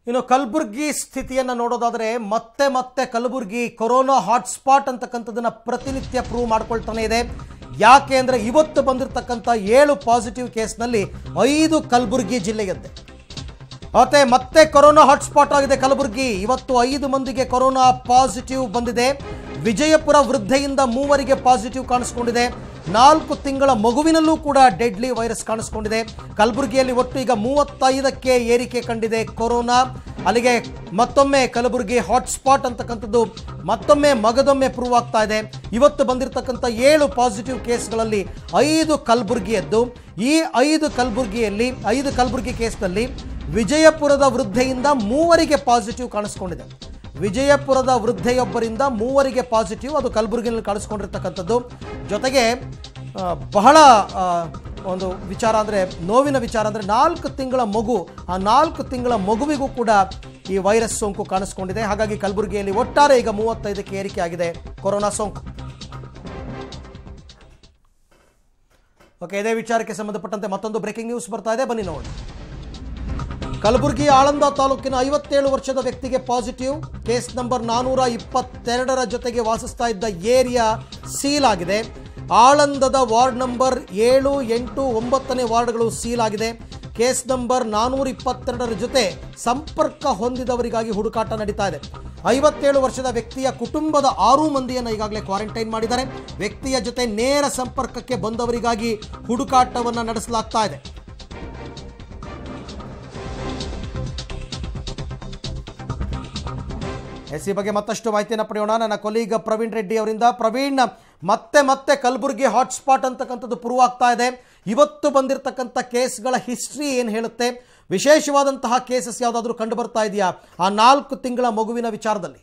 ಇನ್ನು ಕಲಬುರ್ಗಿ ಸ್ಥಿತಿಯನ್ನು ನೋಡೋದಾದರೆ ಮತ್ತೆ ಮತ್ತೆ ಕಲಬುರ್ಗಿ ಕೊರೋನಾ ಹಾಟ್ಸ್ಪಾಟ್ ಅಂತಕ್ಕಂಥದ್ದನ್ನ ಪ್ರತಿನಿತ್ಯ ಪ್ರೂವ್ ಮಾಡ್ಕೊಳ್ತಾನೆ ಇದೆ ಯಾಕೆ ಅಂದರೆ ಇವತ್ತು ಬಂದಿರತಕ್ಕಂಥ ಏಳು ಪಾಸಿಟಿವ್ ಕೇಸ್ನಲ್ಲಿ ಐದು ಕಲಬುರ್ಗಿ ಜಿಲ್ಲೆಯದ್ದೇ ಮತ್ತೆ ಮತ್ತೆ ಕೊರೋನಾ ಹಾಟ್ಸ್ಪಾಟ್ ಆಗಿದೆ ಕಲಬುರಗಿ ಇವತ್ತು ಐದು ಮಂದಿಗೆ ಕೊರೋನಾ ಪಾಸಿಟಿವ್ ಬಂದಿದೆ ವಿಜಯಪುರ ವೃದ್ಧೆಯಿಂದ ಮೂವರಿಗೆ ಪಾಸಿಟಿವ್ ಕಾಣಿಸ್ಕೊಂಡಿದೆ ನಾಲ್ಕು ತಿಂಗಳ ಮಗುವಿನಲ್ಲೂ ಕೂಡ ಡೆಡ್ಲಿ ವೈರಸ್ ಕಾಣಿಸ್ಕೊಂಡಿದೆ ಕಲಬುರಗಿಯಲ್ಲಿ ಒಟ್ಟು ಈಗ ಮೂವತ್ತೈದಕ್ಕೆ ಏರಿಕೆ ಕಂಡಿದೆ ಕೊರೋನಾ ಅಲ್ಲಿಗೆ ಮತ್ತೊಮ್ಮೆ ಕಲಬುರಗಿ ಹಾಟ್ಸ್ಪಾಟ್ ಅಂತಕ್ಕಂಥದ್ದು ಮತ್ತೊಮ್ಮೆ ಮಗದೊಮ್ಮೆ ಪ್ರೂವ್ ಆಗ್ತಾ ಇದೆ ಇವತ್ತು ಬಂದಿರತಕ್ಕಂಥ ಏಳು ಪಾಸಿಟಿವ್ ಕೇಸ್ಗಳಲ್ಲಿ ಐದು ಕಲಬುರಗಿಯದ್ದು ಈ ಐದು ಕಲಬುರಗಿಯಲ್ಲಿ ಐದು ಕಲಬುರಗಿ ಕೇಸ್ನಲ್ಲಿ ವಿಜಯಪುರದ ವೃದ್ಧೆಯಿಂದ ಮೂವರಿಗೆ ಪಾಸಿಟಿವ್ ಕಾಣಿಸ್ಕೊಂಡಿದೆ ವಿಜಯಪುರದ ವೃದ್ಧೆಯೊಬ್ಬರಿಂದ ಮೂವರಿಗೆ ಪಾಸಿಟಿವ್ ಅದು ಕಲಬುರಗಿನಲ್ಲಿ ಕಾಣಿಸ್ಕೊಂಡಿರ್ತಕ್ಕಂಥದ್ದು ಜೊತೆಗೆ ಆ, ಬಹಳ ಆ, ಒಂದು ವಿಚಾರ ಅಂದರೆ ನೋವಿನ ವಿಚಾರ ಅಂದರೆ ನಾಲ್ಕು ತಿಂಗಳ ಮಗು ಆ ನಾಲ್ಕು ತಿಂಗಳ ಮಗುವಿಗೂ ಕೂಡ ಈ ವೈರಸ್ ಸೋಂಕು ಕಾಣಿಸ್ಕೊಂಡಿದೆ ಹಾಗಾಗಿ ಕಲಬುರಗಿಯಲ್ಲಿ ಒಟ್ಟಾರೆ ಈಗ ಮೂವತ್ತೈದಕ್ಕೆ ಏರಿಕೆ ಆಗಿದೆ ಕೊರೋನಾ ಸೋಂಕು ಓಕೆ ಇದೇ ವಿಚಾರಕ್ಕೆ ಸಂಬಂಧಪಟ್ಟಂತೆ ಮತ್ತೊಂದು ಬ್ರೇಕಿಂಗ್ ನ್ಯೂಸ್ ಬರ್ತಾ ಇದೆ ಬನ್ನಿ ನೋಡಿ ಕಲಬುರಗಿ ಆಳಂದ ತಾಲೂಕಿನ ಐವತ್ತೇಳು ವರ್ಷದ ವ್ಯಕ್ತಿಗೆ ಪಾಸಿಟಿವ್ ಕೇಸ್ ನಂಬರ್ ನಾನೂರ ಇಪ್ಪತ್ತೆರಡರ ಜೊತೆಗೆ ವಾಸಿಸ್ತಾ ಇದ್ದ ಏರಿಯಾ ಸೀಲ್ ಆಗಿದೆ ಆಳಂದದ ವಾರ್ಡ್ ನಂಬರ್ ಏಳು ಎಂಟು ಒಂಬತ್ತನೇ ವಾರ್ಡ್ಗಳು ಸೀಲ್ ಆಗಿದೆ ಕೇಸ್ ನಂಬರ್ ನಾನೂರ ಇಪ್ಪತ್ತೆರಡರ ಜೊತೆ ಸಂಪರ್ಕ ಹೊಂದಿದವರಿಗಾಗಿ ಹುಡುಕಾಟ ನಡೀತಾ ಇದೆ ಐವತ್ತೇಳು ವರ್ಷದ ವ್ಯಕ್ತಿಯ ಕುಟುಂಬದ ಆರು ಮಂದಿಯನ್ನು ಈಗಾಗಲೇ ಕ್ವಾರಂಟೈನ್ ಮಾಡಿದ್ದಾರೆ ವ್ಯಕ್ತಿಯ ಜೊತೆ ನೇರ ಸಂಪರ್ಕಕ್ಕೆ ಬಂದವರಿಗಾಗಿ ಹುಡುಕಾಟವನ್ನು ನಡೆಸಲಾಗ್ತಾ ಇದೆ ಎಸ್ ಈ ಬಗ್ಗೆ ಮತ್ತಷ್ಟು ಮಾಹಿತಿಯನ್ನು ಪಡೆಯೋಣ ನನ್ನ ಕೊಲೀಗ ಪ್ರವೀಣ್ ರೆಡ್ಡಿ ಅವರಿಂದ ಪ್ರವೀಣ್ ಮತ್ತೆ ಮತ್ತೆ ಕಲಬುರಗಿ ಹಾಟ್ಸ್ಪಾಟ್ ಅಂತಕ್ಕಂಥದ್ದು ಪ್ರೂವ್ ಆಗ್ತಾ ಇದೆ ಇವತ್ತು ಬಂದಿರತಕ್ಕಂಥ ಕೇಸ್ಗಳ ಹಿಸ್ಟ್ರಿ ಏನು ಹೇಳುತ್ತೆ ವಿಶೇಷವಾದಂತಹ ಕೇಸಸ್ ಯಾವುದಾದ್ರೂ ಕಂಡು ಬರ್ತಾ ಇದೆಯಾ ಆ ನಾಲ್ಕು ತಿಂಗಳ ಮಗುವಿನ ವಿಚಾರದಲ್ಲಿ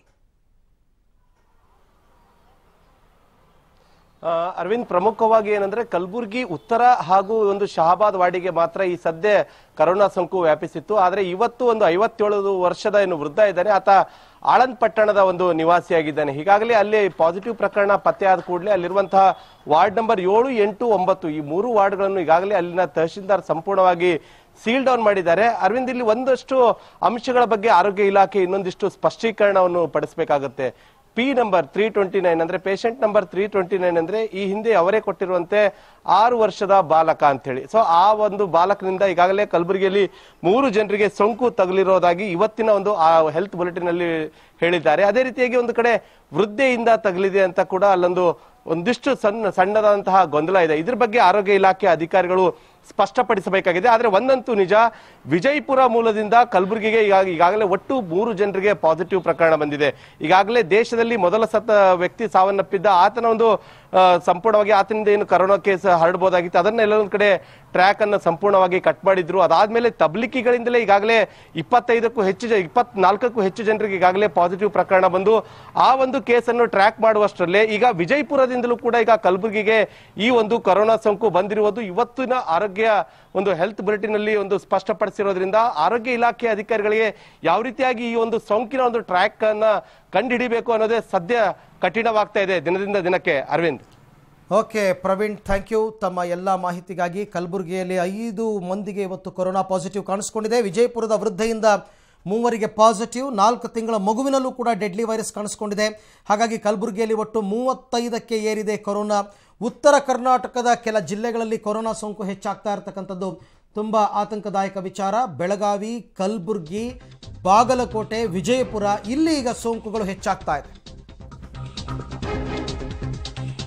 ಆ, ಅರವಿಂದ್ ಪ್ರಮುಖವಾಗಿ ಏನಂದ್ರೆ ಕಲಬುರಗಿ ಉತ್ತರ ಹಾಗೂ ಒಂದು ಶಹಾಬಾದ್ ವಾಡಿಗೆ ಮಾತ್ರ ಈ ಸದ್ಯ ಕರೋನಾ ಸೋಂಕು ವ್ಯಾಪಿಸಿತ್ತು ಆದ್ರೆ ಇವತ್ತು ಒಂದು ಐವತ್ತೇಳು ವರ್ಷದ ಏನು ವೃದ್ಧ ಇದ್ದಾನೆ ಆತ ಆಳಂದ್ ಪಟ್ಟಣದ ಒಂದು ನಿವಾಸಿಯಾಗಿದ್ದಾನೆ ಹೀಗಾಗಲೇ ಅಲ್ಲಿ ಪಾಸಿಟಿವ್ ಪ್ರಕರಣ ಪತ್ತೆ ಆದ ಕೂಡಲೇ ಅಲ್ಲಿರುವಂತಹ ವಾರ್ಡ್ ನಂಬರ್ ಏಳು ಎಂಟು ಒಂಬತ್ತು ಈ ಮೂರು ವಾರ್ಡ್ಗಳನ್ನು ಈಗಾಗಲೇ ಅಲ್ಲಿನ ತಹಶೀಲ್ದಾರ್ ಸಂಪೂರ್ಣವಾಗಿ ಸೀಲ್ ಡೌನ್ ಮಾಡಿದ್ದಾರೆ ಅರವಿಂದ್ ಇಲ್ಲಿ ಒಂದಷ್ಟು ಅಂಶಗಳ ಬಗ್ಗೆ ಆರೋಗ್ಯ ಇಲಾಖೆ ಇನ್ನೊಂದಿಷ್ಟು ಸ್ಪಷ್ಟೀಕರಣವನ್ನು ಪಡಿಸಬೇಕಾಗುತ್ತೆ P number three twenty nine ಅಂದ್ರೆ patient number three twenty nine ಅಂದ್ರೆ ಈ ಹಿಂದೆ ಅವರೇ ಕೊಟ್ಟಿರುವಂತೆ ಆರು ವರ್ಷದ ಬಾಲಕ ಅಂತ ಹೇಳಿ ಸೊ ಆ ಒಂದು ಬಾಲಕನಿಂದ ಈಗಾಗಲೇ ಕಲಬುರಗಿಯಲ್ಲಿ ಮೂರು ಜನರಿಗೆ ಸೋಂಕು ತಗುಲಿರೋದಾಗಿ ಇವತ್ತಿನ ಒಂದು ಆ ಹೆಲ್ತ್ ಬುಲೆಟಿನ್ ಅಲ್ಲಿ ಹೇಳಿದ್ದಾರೆ ಅದೇ ರೀತಿಯಾಗಿ ಒಂದು ಕಡೆ ವೃದ್ಧೆಯಿಂದ ತಗಲಿದೆ ಅಂತ ಕೂಡ ಅಲ್ಲೊಂದು ಒಂದಿಷ್ಟು ಸಣ್ಣ ಸಣ್ಣದಾದಂತಹ ಗೊಂದಲ ಇದೆ ಇದ್ರ ಬಗ್ಗೆ ಆರೋಗ್ಯ ಇಲಾಖೆ ಅಧಿಕಾರಿಗಳು ಸ್ಪಷ್ಟಪಡಿಸಬೇಕಾಗಿದೆ ಆದ್ರೆ ಒಂದಂತೂ ನಿಜ ವಿಜಯಪುರ ಮೂಲದಿಂದ ಕಲಬುರಗಿಗೆ ಈಗಾಗ- ಈಗಾಗಲೇ ಒಟ್ಟು ಮೂರು ಜನರಿಗೆ ಪಾಸಿಟಿವ್ ಪ್ರಕರಣ ಬಂದಿದೆ ಈಗಾಗಲೇ ದೇಶದಲ್ಲಿ ಮೊದಲ ಸತ ವ್ಯಕ್ತಿ ಸಾವನ್ನಪ್ಪಿದ್ದ ಆತನ ಒಂದು ಆ, ಸಂಪೂರ್ಣವಾಗಿ ಆತನಿಂದ ಏನು ಕರೋನಾ ಕೇಸ್ ಹರಡಬಹುದಾಗಿತ್ತು ಅದನ್ನ ಎಲ್ಲೊಂದ್ ಕಡೆ ಟ್ರ್ಯಾಕ್ ಅನ್ನು ಸಂಪೂರ್ಣವಾಗಿ ಕಟ್ ಮಾಡಿದ್ರು ಅದಾದ್ಮೇಲೆ ತಬ್ಲಿಕಿಗಳಿಂದಲೇ ಈಗಾಗಲೇ ಇಪ್ಪತ್ತೈದಕ್ಕೂ ಹೆಚ್ಚು ಜ- ಇಪ್ಪತ್ನಾಲ್ಕಕ್ಕೂ ಹೆಚ್ಚು ಜನರಿಗೆ ಈಗಾಗಲೇ ಪಾಸಿಟಿವ್ ಪ್ರಕರಣ ಬಂದು ಆ ಒಂದು ಕೇಸನ್ನು ಟ್ರ್ಯಾಕ್ ಮಾಡುವಷ್ಟರಲ್ಲೇ ಈಗ ವಿಜಯಪುರದಿಂದಲೂ ಕೂಡ ಈಗ ಕಲಬುರಗಿಗೆ ಈ ಒಂದು ಕೊರೋನಾ ಸೋಂಕು ಬಂದಿರುವುದು ಇವತ್ತಿನ ಆರೋಗ್ಯ ಒಂದು ಹೆಲ್ತ್ ಬುಲೆಟಿನ್ ಅಲ್ಲಿ ಒಂದು ಸ್ಪಷ್ಟಪಡಿಸಿರೋದ್ರಿಂದ ಆರೋಗ್ಯ ಇಲಾಖೆ ಅಧಿಕಾರಿಗಳಿಗೆ ಯಾವ ರೀತಿಯಾಗಿ ಈ ಒಂದು ಸೋಂಕಿನ ಒಂದು ಟ್ರ್ಯಾಕ್ ಅನ್ನ ಕಂಡುಹಿಡಿಬೇಕು ಅನ್ನೋದೇ ಸದ್ಯ ಕಠಿಣವಾಗ್ತಾ ಇದೆ ದಿನದಿಂದ ದಿನಕ್ಕೆ Arvind okay Praveen thank you ತಮ್ಮ ಎಲ್ಲ ಮಾಹಿತಿಗಾಗಿ ಕಲಬುರಗಿಯಲ್ಲಿ ಐದು ಮಂದಿಗೆ ಇವತ್ತು ಕೊರೋನಾ ಪಾಸಿಟಿವ್ ಕಾಣಿಸ್ಕೊಂಡಿದೆ ವಿಜಯಪುರದ ವೃದ್ಧೆಯಿಂದ ಮೂವರಿಗೆ ಪಾಸಿಟಿವ್ ನಾಲ್ಕು ತಿಂಗಳ ಮಗುವಿನಲ್ಲೂ ಕೂಡ ಡೆಡ್ಲಿ ವೈರಸ್ ಕಾಣಿಸ್ಕೊಂಡಿದೆ ಹಾಗಾಗಿ ಕಲಬುರಗಿಯಲ್ಲಿ ಒಟ್ಟು ಮೂವತ್ತೈದಕ್ಕೆ ಏರಿದೆ ಕೊರೋನಾ ಉತ್ತರ ಕರ್ನಾಟಕದ ಕೆಲ ಜಿಲ್ಲೆಗಳಲ್ಲಿ ಕೊರೋನಾ ಸೋಂಕು ಹೆಚ್ಚಾಗ್ತಾ ಇರತಕ್ಕಂಥದ್ದು ತುಂಬ ಆತಂಕದಾಯಕ ವಿಚಾರ ಬೆಳಗಾವಿ ಕಲಬುರಗಿ ಬಾಗಲಕೋಟೆ ವಿಜಯಪುರ ಇಲ್ಲಿ ಈಗ ಸೋಂಕುಗಳು ಹೆಚ್ಚಾಗ್ತಾ ಇದೆ